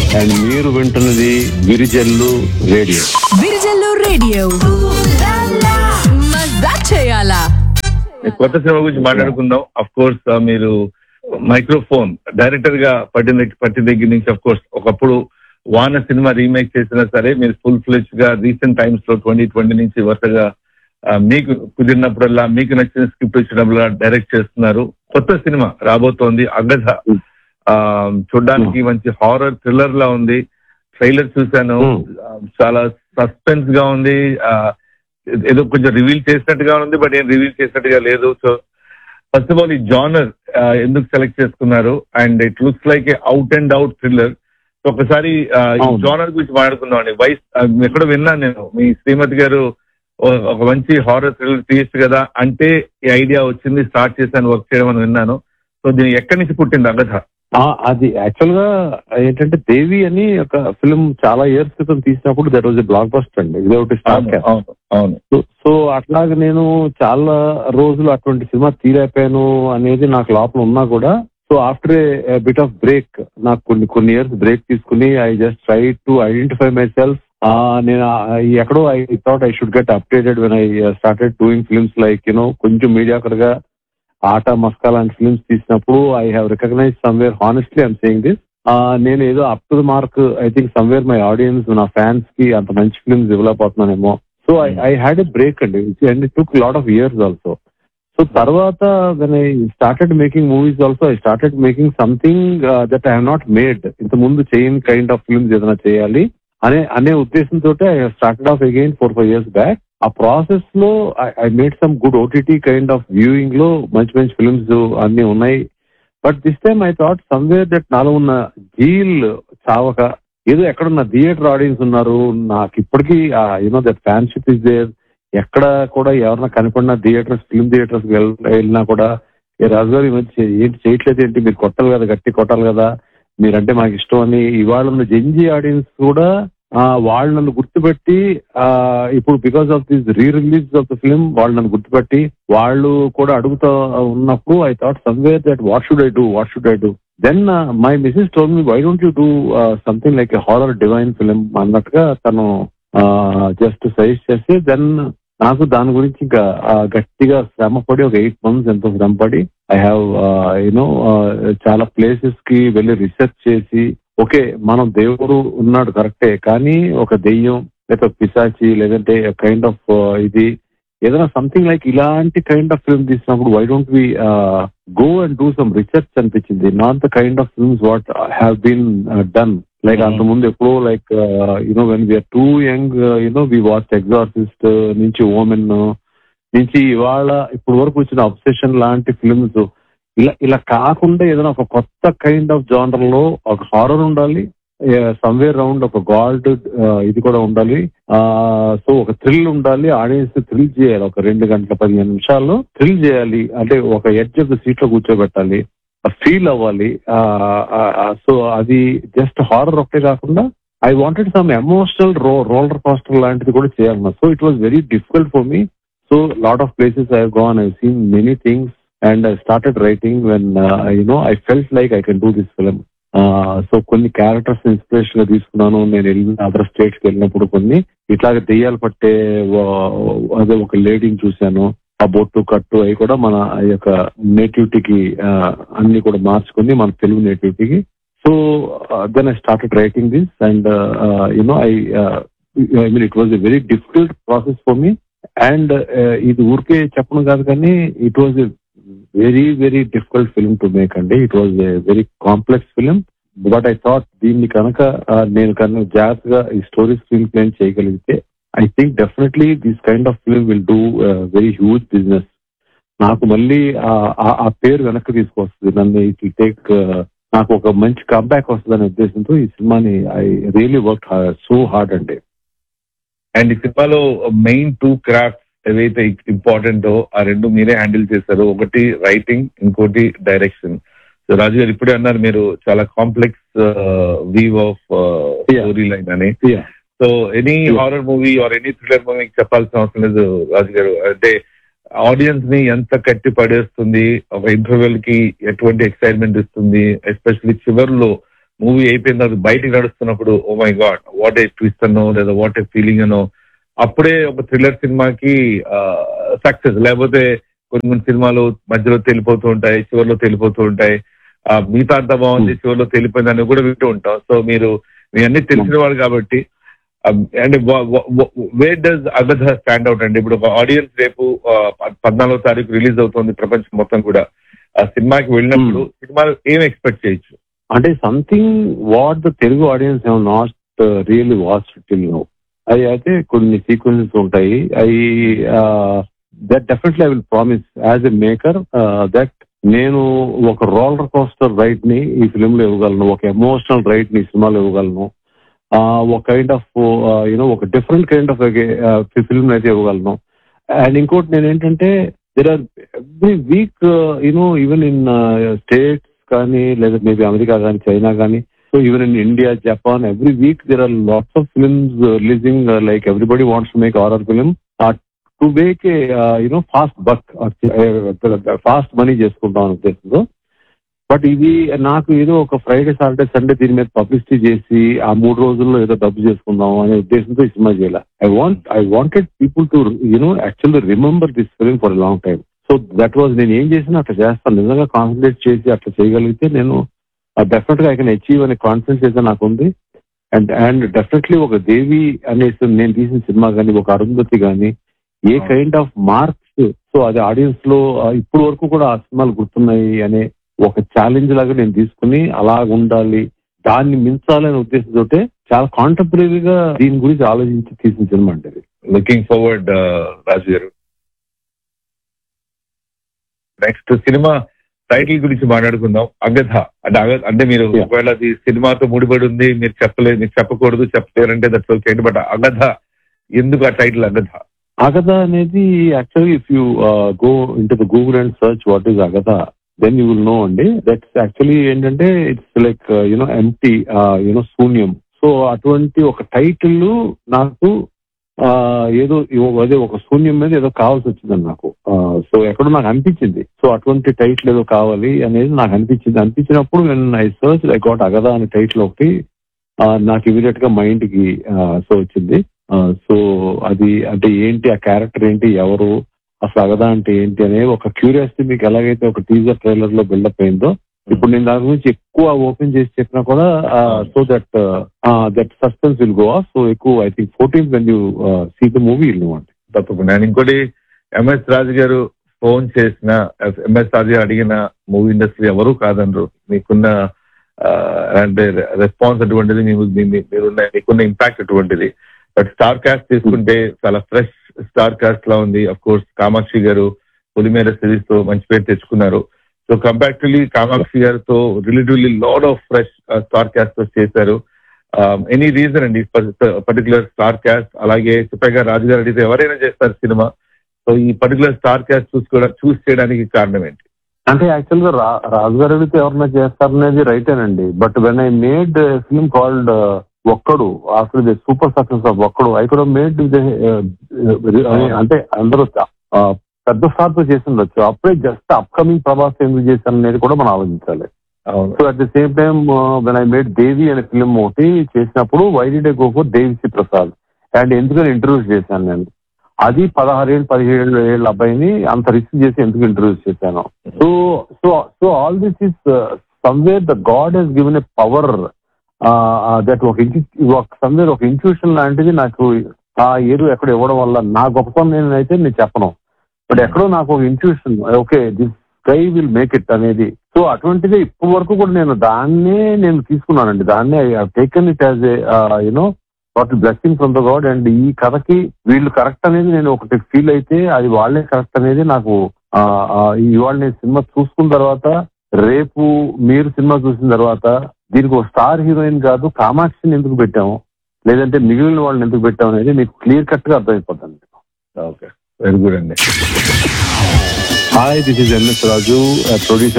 And మీరు వింటున్నది విరిజల్లు radio విరిజల్లు radio మజా చేయాలా కొత్త సినిమా గురించి మాట్లాడుకుందాం అఫ్ కోర్స్ మీరు మైక్రోఫోన్ డైరెక్టర్ గా పట్టిన పట్టిన దగ్గర నుంచి అఫ్ కోర్స్ ఒకప్పుడు వాన సినిమా రీమేక్ చేసినా సరే మీరు ఫుల్ ఫ్లెజ్ గా రీసెంట్ టైమ్స్ లో ట్వంటీ ట్వంటీ నుంచి వరుసగా ఆ, మీకు కుదిరినప్పుడల్లా మీకు నచ్చిన స్క్రిప్ట్ వచ్చినప్పుడల్లా డైరెక్ట్ చేస్తున్నారు కొత్త సినిమా రాబోతోంది అగధ ఆ, చూడ్డానికి మంచి హారర్ థ్రిల్లర్ లా ఉంది ట్రైలర్ చూశాను Hmm. ఆ, చాలా సస్పెన్స్ గా ఉంది ఆ, ఏదో కొంచెం రివీల్ చేసినట్టుగా ఉంది బట్ ఏం రివీల్ చేసినట్టుగా లేదు సో ఫస్ట్ ఆఫ్ ఆల్ ఈ జానర్ ఎందుకు సెలెక్ట్ చేసుకున్నారు and it looks like a out and out thriller so ఒకసారి ఆ, ఈ అవును. జానర్ గురించి మాట్లాడుకుందాం అండి వైస్ ఎక్కడో విన్నాను నేను మీ శ్రీమతి గారు ఓ- ఒక మంచి హారర్ థ్రిల్లర్ తీయచ్చు కదా అంటే ఈ ఐడియా వచ్చింది స్టార్ట్ చేశాను వర్క్ చేయడం అని విన్నాను సో దీని ఎక్కడి నుంచి పుట్టింది అగధ ఆ, అది యాక్చువల్ గా ఏంటంటే దేవి అని ఒక ఫిల్మ్ చాలా ఇయర్స్ క్రితం తీసినప్పుడు that was a blockbuster అండి ఇది ఒకటి స్టార్ అవును అవును అవును సో- సో అట్లాగే నేను చాలా రోజులు అటువంటి సినిమా తీరైపోయాను అనేది నాకు లోపల ఉన్నా కూడా so after a bit of break నాకు కొన్ని కొన్ని ఇయర్స్ బ్రేక్ తీసుకుని I just try to identify myself నేను ఆ, ఎక్కడో I thought I should get updated when I started doing films like you know కొంచెం మీడియాకర్ గా ఆట మస్కా లాంటి ఫిల్మ్స్ తీసినప్పుడు I have recognise somewhere honestly I'm saying this నేను ఏదో up to the mark I think somewhere my audience నా fans కి అంత మంచి ఫిల్మ్స్ ఇవ్వలేకపోతున్నానేమో so I I had a break అండి and it took lot of years also so తర్వాత when I started making movies also I started making something that I have not made ఇంత ముందు చేయని kind of films ఏదైనా చేయాలి అనే అనే ఉద్దేశంతో I started off again four five years back ఆ ప్రాసెస్ లో I made some good OTT kind of viewing లో మంచి మంచి ఫిల్మ్స్ అన్ని ఉన్నాయి but this time I thought somewhere that నాలో ఉన్న జీల్ చావక ఏదో ఎక్కడున్న థియేటర్ ఆడియన్స్ ఉన్నారు నాకు ఇప్పటికీ you know that fanship is there ఎక్కడ కూడా ఎవరన్నా కనపడిన థియేటర్స్ ఫిల్మ్ థియేటర్స్ వెళ్ళినా కూడా ఏ రాజు గారు ఈ మధ్య చే- ఏంటి చేయట్లేదు ఏంటి మీరు కొట్టాలి కదా గట్టి కొట్టాలి కదా మీరంటే మాకు ఇష్టం అని ఇవాళ ఉన్న జెంజీ ఆడియన్స్ కూడా ఆ, వాళ్ళు నన్ను గుర్తుపెట్టి ఆ, ఇప్పుడు because of this re release of the film వాళ్ళు నన్ను గుర్తుపెట్టి వాళ్ళు కూడా అడుగుతా ఉన్నప్పుడు I thought somewhere that what should I do what should I do then my missus told me why don't you do something like a horror divine film అన్నట్టుగా తను just suggest చేస్తే దెన్ నాకు దాని గురించి ఇంకా ఆ, గట్టిగా శ్రమపడి ఒక ఎయిట్ మంత్స్ ఎంతో శ్రమపడి ఐ హ్యావ్ యూనో చాలా ప్లేసెస్ కి వెళ్ళి రీసెర్చ్ చేసి ఓకే మనం దేవుడు ఉన్నాడు కరెక్టే కానీ ఒక దెయ్యం లేక పిశాచి లేదంటే కైండ్ ఆఫ్ ఇది ఏదైనా సంథింగ్ లైక్ ఇలాంటి కైండ్ ఆఫ్ ఫిల్మ్ తీసినప్పుడు why don't we go and do some research అనిపించింది not the kind of films what have been done like Mhm. అంత ముందు ఎప్పుడో like you know when we're too young you know we watch Exorcist నుంచి Omen నుంచి ఇవాళ ఇప్పుడు వరకు వచ్చిన అబ్సెషన్ లాంటి ఫిల్మ్స్ ఇలా ఇలా కాకుండా ఏదైనా ఒక కొత్త కైండ్ ఆఫ్ జానర్ లో ఒక హారర్ ఉండాలి సమ్వేర్ రౌండ్ ఒక గాడ్ ఇది కూడా ఉండాలి సో ఒక థ్రిల్ ఉండాలి ఆడియన్స్ థ్రిల్ చేయాలి ఒక రెండు గంటల పదిహేను నిమిషాల్లో థ్రిల్ చేయాలి అంటే ఒక ఎడ్జ్ ఆఫ్ ద సీట్ లో కూర్చోబెట్టాలి ఫీల్ అవ్వాలి సో అది జస్ట్ హారర్ ఒకటే కాకుండా I wanted some emotional ro roller coaster లాంటిది కూడా చేయాలన్నా so it was very difficult for me so lot of places I gone I seen many things and I started writing when you know I felt like I can do this film so కొన్ని characters inspiration గా తీసుకున్నాను నేను వెళ్ళిన other states కి వెళ్ళినప్పుడు కొన్ని ఇట్లాగే దెయ్యాలు పట్టే వా- అదే ఒక లేడీని చూశాను ఆ బొట్టు కట్టు అవి కూడా మన యొక్క నేటివిటీకి అన్ని కూడా మార్చుకుని మన తెలుగు నేటివిటీకి so then I started writing this and you know I I mean it was a very difficult process for me and ఇది ఊరికే చెప్పడం కాదు కానీ it was a very very difficult film to make అండి it was a very complex film but I thought దీన్ని కనుక uh, నేను కనుక జాగ్రత్తగా ఈ స్టోరీ స్క్రీన్ ప్లేన్ చేయగలిగితే I think definitely this kind of film will do very huge business నాకు మళ్ళీ ఆ- ఆ- ఆ పేరు వెనక్కి తీసుకొస్తుంది నన్ను ఇట్ విల్ టేక్ నాకు ఒక మంచి కంబ్యాక్ వస్తుంది అనే ఉద్దేశంతో ఈ సినిమాని I really work so hard అండి అండ్ ఈ సినిమాలో మెయిన్ టూ క్రాఫ్ట్స్ ఏవైతే ఇంపార్టెంట్ ఆ రెండు మీరే హ్యాండిల్ చేశారు ఒకటి రైటింగ్ ఇంకోటి డైరెక్షన్ సో రాజు గారు ఇప్పుడే అన్నారు మీరు చాలా complex weave of Yeah. Story line అని Yeah. So any Yeah. Horror movie or any thriller movie చెప్పాల్సిన అవసరం లేదు రాజు గారు అంటే ఆడియన్స్ ని ఎంత కట్టి పడేస్తుంది ఒక ఇంటర్వెల్ కి ఎటువంటి ఎక్సైట్మెంట్ ఇస్తుంది ఎస్పెషల్లీ చివర్లో మూవీ అయిపోయిన తర్వాత బయటికి నడుస్తున్నప్పుడు oh my god what a twist అనో లేదా వాట్ ఏ ఫీలింగ్ అనో అప్పుడే ఒక థ్రిల్లర్ సినిమాకి సక్సెస్ లేకపోతే కొన్ని కొన్ని సినిమాలు మధ్యలో తెలిపోతూ ఉంటాయి చివరిలో తెలిపోతూ ఉంటాయి ఆ, మిగతా అంతా బాగుంది చివరిలో తెలిపోయిందని కూడా వింటూ ఉంటాం సో మీరు మీ అన్ని తెలిసిన వాళ్ళు కాబట్టి and where does Agadha stand out అండి ఇప్పుడు ఒక ఆడియన్స్ రేపు ఆ, ప- పద్నాలుగో తారీఖు రిలీజ్ అవుతుంది ప్రపంచం మొత్తం కూడా ఆ సినిమాకి వెళ్ళినప్పుడు సినిమాలు ఏం ఎక్స్పెక్ట్ చేయొచ్చు అంటే something what the Telugu audience have not really watch till now అవి అయితే కొన్ని సీక్వెన్సెస్ ఉంటాయి అవి that definitely I will promise as a maker that నేను ఒక రోలర్ కోస్టర్ రైడ్ ని ఈ ఫిలిం లో ఇవ్వగలను ఒక ఎమోషనల్ రైడ్ ని ఈ సినిమాలో ఇవ్వగలను Uh, ఒక కైండ్ ఆఫ్ యూనో ఒక డిఫరెంట్ కైండ్ ఆఫ్ ఫిల్మ్ అయితే ఇవ్వగలను అండ్ ఇంకోటి నేను ఏంటంటే there are every week you know even in States కానీ లేదా మేబీ అమెరికా కానీ చైనా కానీ so even in India Japan every week there are lots of films releasing like everybody wants to make horror film to make a you know fast buck fast money చేసుకుంటాం అనే ఉద్దేశంతో but ఇది నాకు ఏదో ఒక Friday Saturday Sunday దీని మీద publicity చేసి ఆ మూడు రోజుల్లో ఏదో డబ్బు చేసుకుందాం అనే ఉద్దేశంతో ఈ సినిమా చేయాలి I want I wanted people to you know actually remember this film for long time so that was నేను ఏం చేసినా అట్లా చేస్తాను నిజంగా కాన్సన్ట్రేట్ చేసి అట్లా చేయగలిగితే నేను డెఫినెట్ గా ఐ కెన్ అచీవ్ అనే కాన్ఫిడెన్స్ అయితే నాకు ఉంది అండ్ అండ్ డెఫినెట్లీ ఒక దేవి అనేసి నేను తీసిన సినిమా కానీ ఒక అరుంధతి కానీ a kind of marks so అది ఆడియన్స్ లో ఆ, ఇప్పుడు వరకు కూడా ఆ సినిమాలు గుర్తున్నాయి అనే ఒక ఛాలెంజ్ లాగా నేను తీసుకుని అలాగ ఉండాలి దాన్ని మించాలనే ఉద్దేశంతో చాలా కాంటెంపరీగా దీని గురించి ఆలోచించి తీసిన సినిమా అంటే ఇది. లుకింగ్ ఫార్వర్డ్ రాజు గారు నెక్స్ట్ సినిమా టైటిల్ గురించి మాట్లాడుకుందాం అగధ అంటే అగ- అంటే మీరు Yeah. ఒకవేళ అది సినిమాతో ముడిపడి ఉంది మీరు చెప్పలేదు మీరు చెప్పకూడదు చెప్పలేరంటే దట్స్ ఓకే బట్ అగధ ఎందుకు ఆ టైటిల్ అగధ అగధ అనేది actually if you go in to the Google and search what is Agadha then you will know అండి దట్స్ యాక్చువల్లీ ఏంటంటే it's like you know empty you know శూన్యం సో అటువంటి ఒక టైటిల్ నాకు ఆ, ఏదో ఇవ- అదే ఒక శూన్యం మీద ఏదో కావాల్సి వచ్చిందండి నాకు సో ఎక్కడో నాకు అనిపించింది సో అటువంటి టైటిల్ ఏదో కావాలి అనేది నాకు అనిపించింది అనిపించినప్పుడు నేను I search I got Agadha అనే టైటిల్ ఒకటి ఆ, నాకు ఇమీడియట్ గా మైండ్ కి సో వచ్చింది సో అది అంటే ఏంటి ఆ క్యారెక్టర్ ఏంటి ఎవరు అసలు అగదా అంటే ఏంటి అనే ఒక క్యూరియాసిటీ మీకు ఎలాగైతే ఒక టీజర్ ట్రైలర్ లో బిల్డప్ అయిందో ఇప్పుడు నేను దాని గురించి ఎక్కువ ఓపెన్ చేసి చెప్పినా కూడా so that that suspense will go off so ఎక్కువ I think fourteen when you see the movie will know అంటే తప్పకుండా అండ్ ఇంకోటి ఎంఎస్ రాజు గారు ఫోన్ చేసిన ఎంఎస్ రాజు గారు అడిగిన మూవీ ఇండస్ట్రీ ఎవరు కాదనరు మీకున్న ఆ, అంటే రెస్పాన్స్ అటువంటిది మీ మీ- మీ- మీరున్న మీకున్న ఇంపాక్ట్ అటువంటిది బట్ స్టార్ కాస్ట్ తీసుకుంటే చాలా ఫ్రెష్ స్టార్ కాస్ట్ లా ఉంది అఫ్ కోర్స్ కామాక్షి గారు పొలిమేర సిరీస్ తో మంచి పేరు తెచ్చుకున్నారు సో కంపారిటివ్లీ కామాక్షి గారితో relatively lot of fresh star cast తో చేశారు ఎనీ రీజన్ అండి పర్టికులర్ స్టార్ క్యాస్ట్ అలాగే చెప్పగా రాజు గారు అడిగితే ఎవరైనా చేస్తారు సినిమా సో ఈ పర్టికులర్ స్టార్ క్యాస్ట్ చూసుకోవడం చూస్ చేయడానికి కారణం ఏంటి అంటే యాక్చువల్ గా రా- రాజు గారు అడిగితే ఎవరన్నా చేస్తారనేది రైటేనండి but when I made film called Okkadu after the super success of Okkadu I could made అంటే అందరూ ఆ, పెద్ద స్టార్ తో చేసి ఉండొచ్చు అప్పుడే జస్ట్ అప్కమింగ్ ప్రభాస్ ఎందుకు చేశాను అనేది కూడా మనం ఆలోచించాలి అవును so at the same time when I made Devi అనే ఫిల్మ్ ఒకటి చేసినప్పుడు why di did go for Devi Sri Prasad and ఎందుకని ఇంటర్వ్యూస్ చేశాను నేను అది పదహారేళ్ళు పదిహేడు ఏళ్ళ అబ్బాయిని అంత రిస్క్ చేసి ఎందుకు ఇంటర్వ్యూస్ చేశాను so so so all this is somewhere the god he's given a power that ఒక సమ్వేర్ ఒక ఇన్స్టిట్యూషన్ లాంటిది నాకు ఆ ఏదో ఎక్కడ ఇవ్వడం వల్ల నా గొప్పతనం నేనైతే నేను చెప్పను బట్ ఎక్కడో నాకు ఒక institution okay this sky will make it అనేది సో అటువంటిదే ఇప్పటి వరకు కూడా నేను దాన్నే నేను తీసుకున్నానండి దాన్నే I taken it as a you know what blessing from the god and ఈ కథకి వీళ్ళు కరెక్ట్ అనేది నేను ఒకటి ఫీల్ అయితే అది వాళ్ళే కరెక్ట్ అనేది నాకు ఆ, ఆ, ఇవాళ నేను సినిమా చూసుకున్న తర్వాత రేపు మీరు సినిమా చూసిన తర్వాత దీనికి ఒక స్టార్ హీరోయిన్ కాదు కామాక్షిని ఎందుకు పెట్టాము లేదంటే మిగిలిన వాళ్ళని ఎందుకు పెట్టాము అనేది మీకు క్లియర్ కట్ గా అర్థమైపోతుంది ఓకే వెరీ గుడ్ అండి hi this is MS Raju producer